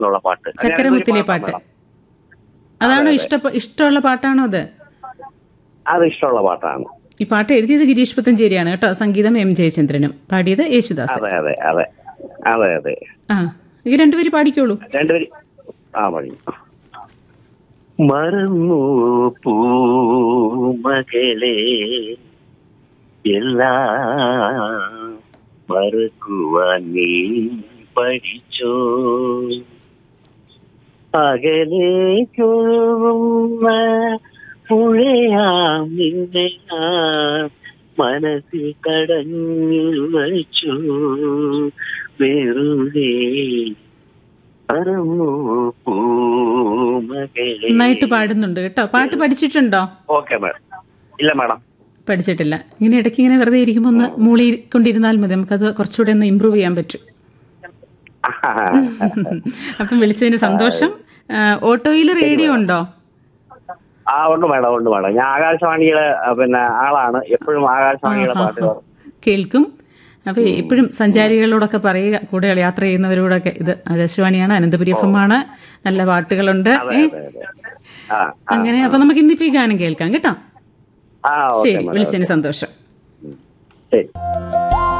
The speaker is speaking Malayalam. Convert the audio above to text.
എന്നുള്ള പാട്ട് അത് ചക്കരമുത്തിലെ രണ്ടുപേരും പാട്ട് പാടാം, അതാണോ ഇഷ്ട ഇഷ്ടമുള്ള പാട്ടാണോ അത് madam. അത് ഇഷ്ടമുള്ള പാട്ടാണ് ഈ പാട്ട് എഴുതിയത് ഗിരീഷ് പുത്തഞ്ചേരിയാണ് കേട്ടോ സംഗീതം എം ജയചന്ദ്രനും പാടിയത് യേശുദാസ് അതെ അതെ അതെ അതെ അതെ ആ ഈ രണ്ടുപേര് പാടിക്കോളൂ രണ്ടുപേരും ആ മതി മറന്നു പൂമകളെ എല്ലാം മറക്കുവാൻ നീ പഠിച്ചോ അകലേക്കൊഴുകുന്ന പുഴയാം നിന്നെ ഞാൻ മനസ്സിൽ കടഞ്ഞു വച്ചു വെറുതെ പറന്നു പൂമകളെ നന്നായിട്ട് പാടുന്നുണ്ട് കേട്ടോ പാട്ട് പഠിച്ചിട്ടുണ്ടോ ഓക്കെ മാഡം ഇല്ല മാഡം പഠിച്ചിട്ടില്ല ഇങ്ങനെ ഇടയ്ക്ക് ഇങ്ങനെ വെറുതെ ഇരിക്കുമ്പോൾ ഒന്ന് മൂളിക്കൊണ്ടിരുന്നാൽ മതി നമുക്കത് കുറച്ചുകൂടെ ഒന്ന് ഇമ്പ്രൂവ് ചെയ്യാൻ പറ്റും അപ്പം വിളിച്ചതിന് സന്തോഷം ഓട്ടോയിൽ റേഡിയോ ഉണ്ടോ ആ ഉണ്ട് മാഡം ഉണ്ട് മാഡം ഞാൻ ആകാശവാണിയുടെ ആ, പിന്നെ ആളാണ് എപ്പോഴും ആകാശവാണിയുടെ പാട്ട് കേൾക്കും. കേൾക്കും അപ്പൊ എപ്പോഴും സഞ്ചാരികളോടൊക്കെ പറയുക കൂടെ യാത്ര ചെയ്യുന്നവരോടൊക്കെ ഇത് ആകാശവാണിയാണ് അനന്തപുരി എഫ് എം ആണ് നല്ല പാട്ടുകളുണ്ട് അതെ ഏ? അതെ അതെ ആ ആ, അങ്ങനെ അപ്പൊ നമുക്ക് ഇന്നിപ്പോ ഈ ഗാനം കേൾക്കാം കേട്ടോ ആ ഓക്കെ ശരി മാഡം വിളിച്ചതിന് സന്തോഷം ശരി